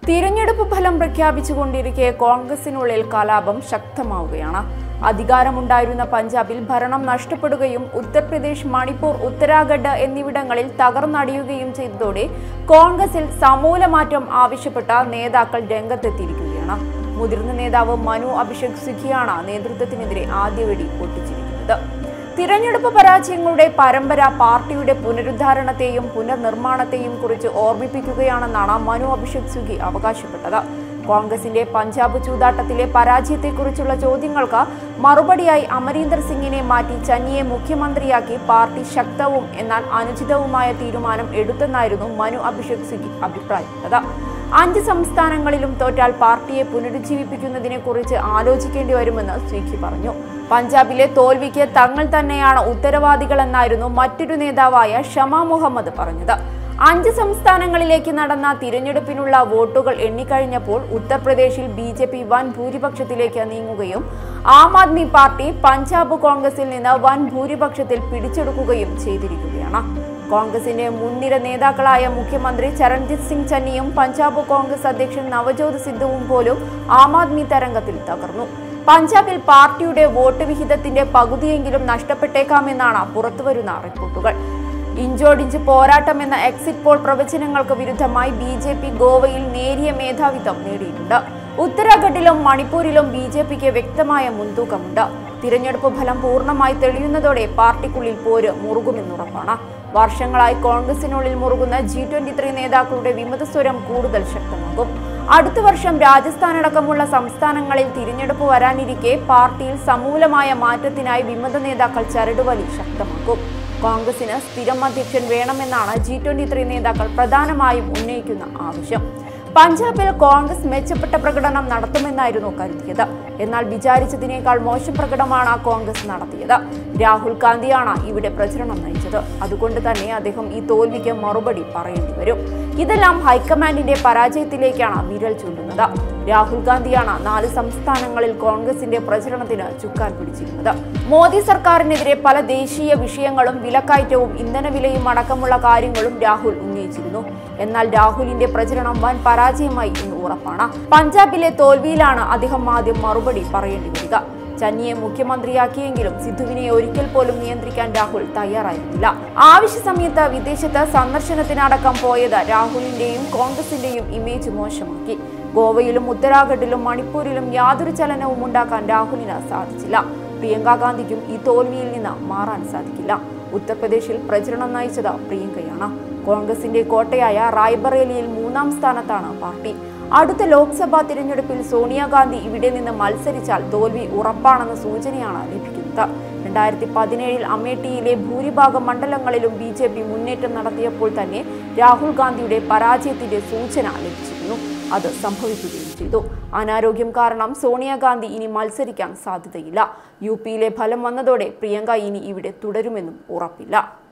തിരഞ്ഞെടുപ്പ് ഫലം പ്രഖ്യാപിച്ചുകൊണ്ടിരിക്കെ കോൺഗ്രസിനുള്ളിൽ കലാപം ശക്തമാവുകയാണ് അധികാരമുണ്ടായിരുന്ന പഞ്ചാബിൽ ഭരണം നഷ്ടപ്പെടുകയും ഉത്തർപ്രദേശ് മണിപ്പൂർ ഉത്തരാഖണ്ഡ് എന്നിവിടങ്ങളിൽ തകർന്നടിയുകയും ചെയ്തതോടെ കോൺഗ്രസിൽ സമൂലമാറ്റം ആവശ്യപ്പെട്ട നേതാക്കൾ രംഗത്തെത്തിയിരിക്കുകയാണ് മുതിർന്ന നേതാവ് മനു അഭിഷേക് സിഖിയാണ് നേതൃത്വത്തിനെതിരെ ആദ്യവെടി പൊട്ടിച്ചിരിക്കുന്നത് തിരഞ്ഞെടുപ്പ് പരാജയങ്ങളുടെ പരമ്പര പാർട്ടിയുടെ പുനരുദ്ധാരണത്തെയും പുനർനിർമ്മാണത്തെയും കുറിച്ച് ഓർമ്മിപ്പിക്കുകയാണെന്നാണ് മനു അഭിഷേക് സുഖി അവകാശപ്പെട്ടത് കോൺഗ്രസിന്റെ പഞ്ചാബ് ചൂതാട്ടത്തിലെ പരാജയത്തെക്കുറിച്ചുള്ള ചോദ്യങ്ങൾക്ക് മറുപടിയായി അമരീന്ദർ സിംഗിനെ മാറ്റി ചന്നിയെ മുഖ്യമന്ത്രിയാക്കി പാർട്ടി ശക്തവും എന്നാൽ അനുചിതവുമായ തീരുമാനം എടുത്തെന്നായിരുന്നു മനു അഭിഷേക് സിംഗ് അഭിപ്രായപ്പെട്ടത് അഞ്ച് സംസ്ഥാനങ്ങളിലും തോറ്റാൽ പാർട്ടിയെ പുനരുജ്ജീവിപ്പിക്കുന്നതിനെ കുറിച്ച് ആലോചിക്കേണ്ടി വരുമെന്ന് സ്വിഖി പറഞ്ഞു പഞ്ചാബിലെ തോൽവിക്ക് തങ്ങൾ തന്നെയാണ് ഉത്തരവാദികളെന്നായിരുന്നു മറ്റൊരു നേതാവായ ഷമ മുഹമ്മദ് പറഞ്ഞത് അഞ്ച് സംസ്ഥാനങ്ങളിലേക്ക് നടന്ന തിരഞ്ഞെടുപ്പിനുള്ള വോട്ടുകൾ എണ്ണിക്കഴിഞ്ഞപ്പോൾ ഉത്തർപ്രദേശിൽ ബി ജെ പി വൻ ഭൂരിപക്ഷത്തിലേക്ക് നീങ്ങുകയും ആം ആദ്മി പാർട്ടി പഞ്ചാബ് കോൺഗ്രസിൽ നിന്ന് വൻ ഭൂരിപക്ഷത്തിൽ പിടിച്ചെടുക്കുകയും ചെയ്തിരിക്കുകയാണ് കോൺഗ്രസിന്റെ മുൻനിര നേതാക്കളായ മുഖ്യമന്ത്രി ചരൺജിത് സിംഗ് ചന്നിയും പഞ്ചാബ് കോൺഗ്രസ് അധ്യക്ഷൻ നവജോത് സിദ്ധുവും പോലും ആം ആദ്മി തരംഗത്തിൽ തകർന്നു പഞ്ചാബിൽ പാർട്ടിയുടെ വോട്ട് വിഹിതത്തിന്റെ പകുതിയെങ്കിലും നഷ്ടപ്പെട്ടേക്കാമെന്നാണ് പുറത്തുവരുന്ന റിപ്പോർട്ടുകൾ ഇഞ്ചോടിഞ്ച് പോരാട്ടം എന്ന എക്സിറ്റ് പോൾ പ്രവചനങ്ങൾക്ക് വിരുദ്ധമായി ബി ജെ പി ഗോവയിൽ നേരിയ മേധാവിത്വം നേടിയിട്ടുണ്ട് ഉത്തരാഖണ്ഡിലും മണിപ്പൂരിലും ബി ജെ പിക്ക് വ്യക്തമായ മുൻതൂക്കമുണ്ട് തിരഞ്ഞെടുപ്പ് ഫലം പൂർണ്ണമായി തെളിയുന്നതോടെ പാർട്ടിക്കുള്ളിൽ പോര് മുറുകുമെന്നുറപ്പാണ് വർഷങ്ങളായി കോൺഗ്രസിനുള്ളിൽ മുറുകുന്ന ജി ട്വന്റി ത്രീ നേതാക്കളുടെ വിമതസ്വരം കൂടുതൽ ശക്തമാകും അടുത്ത വർഷം രാജസ്ഥാൻ അടക്കമുള്ള സംസ്ഥാനങ്ങളിൽ തിരഞ്ഞെടുപ്പ് വരാനിരിക്കെ പാർട്ടിയിൽ സമൂലമായ മാറ്റത്തിനായി വിമത നേതാക്കൾ ചരടുവലി ശക്തമാക്കും കോൺഗ്രസിന് സ്ഥിരം അധ്യക്ഷൻ വേണമെന്നാണ് ജി ട്വന്റി ത്രീ നേതാക്കൾ പ്രധാനമായും ഉന്നയിക്കുന്ന ആവശ്യം പഞ്ചാബിൽ കോൺഗ്രസ് മെച്ചപ്പെട്ട പ്രകടനം നടത്തുമെന്നായിരുന്നു കരുതിയത് എന്നാൽ വിചാരിച്ചതിനേക്കാൾ മോശം പ്രകടനമാണ് കോൺഗ്രസ് നടത്തിയത് രാഹുൽ ഗാന്ധിയാണ് ഇവിടെ പ്രചരണം നയിച്ചത് അതുകൊണ്ട് തന്നെ അദ്ദേഹം ഈ തോൽവിക്ക് മറുപടി പറയേണ്ടി വരും ഇതെല്ലാം ഹൈക്കമാൻഡിന്റെ പരാജയത്തിലേക്കാണ് വിരൽ ചൂണ്ടുന്നത് രാഹുൽ ഗാന്ധിയാണ് നാല് സംസ്ഥാനങ്ങളിൽ കോൺഗ്രസിന്റെ പ്രചരണത്തിന് ചുക്കാൻ പിടിച്ചിരുന്നത് മോദി സർക്കാരിനെതിരെ പല ദേശീയ വിഷയങ്ങളും വിലക്കയറ്റവും ഇന്ധനവിലയും അടക്കമുള്ള കാര്യങ്ങളും രാഹുൽ ഉന്നയിച്ചിരുന്നു എന്നാൽ രാഹുലിന്റെ പ്രചരണം വൻ പരാജയമായി ഇന്ന് ഉറപ്പാണ് പഞ്ചാബിലെ തോൽവിയിലാണ് അദ്ദേഹം ആദ്യം മറുപടി പറയേണ്ടി വരിക ചന്നിയെ മുഖ്യമന്ത്രിയാക്കിയെങ്കിലും സിദ്ധുവിനെ ഒരിക്കൽ പോലും നിയന്ത്രിക്കാൻ രാഹുൽ തയ്യാറായിരുന്നില്ല ആവശ്യ സമയത്ത് വിദേശത്ത് സന്ദർശനത്തിനടക്കം പോയത് രാഹുലിന്റെയും കോൺഗ്രസിന്റെയും ഇമേജ് മോശമാക്കി ഗോവയിലും ഉത്തരാഖണ്ഡിലും മണിപ്പൂരിലും യാതൊരു ചലനവും ഉണ്ടാക്കാൻ രാഹുലിന് സാധിച്ചില്ല പ്രിയങ്ക ഗാന്ധിക്കും ഈ തോൽവിയിൽ നിന്ന് മാറാൻ സാധിക്കില്ല ഉത്തർപ്രദേശിൽ പ്രചരണം നയിച്ചത് പ്രിയങ്കയാണ് കോൺഗ്രസിന്റെ കോട്ടയായ റായ്ബറേലിയിൽ മൂന്നാം സ്ഥാനത്താണ് പാർട്ടി അടുത്ത ലോക്സഭാ തിരഞ്ഞെടുപ്പിൽ സോണിയാഗാന്ധി ഇവിടെ നിന്ന് മത്സരിച്ചാൽ തോൽവി ഉറപ്പാണെന്ന സൂചനയാണ് ലഭിക്കുന്നത് രണ്ടായിരത്തി പതിനേഴിൽ അമേഠിയിലെ ഭൂരിഭാഗം മണ്ഡലങ്ങളിലും ബി ജെ പി മുന്നേറ്റം നടത്തിയപ്പോൾ തന്നെ രാഹുൽ ഗാന്ധിയുടെ പരാജയത്തിന്റെ സൂചന ലഭിച്ചിരുന്നു അത് സംഭവിക്കുകയും ചെയ്തു അനാരോഗ്യം കാരണം സോണിയാഗാന്ധി ഇനി മത്സരിക്കാൻ സാധ്യതയില്ല യു പിയിലെ ഫലം വന്നതോടെ പ്രിയങ്ക ഇനി ഇവിടെ തുടരുമെന്നും ഉറപ്പില്ല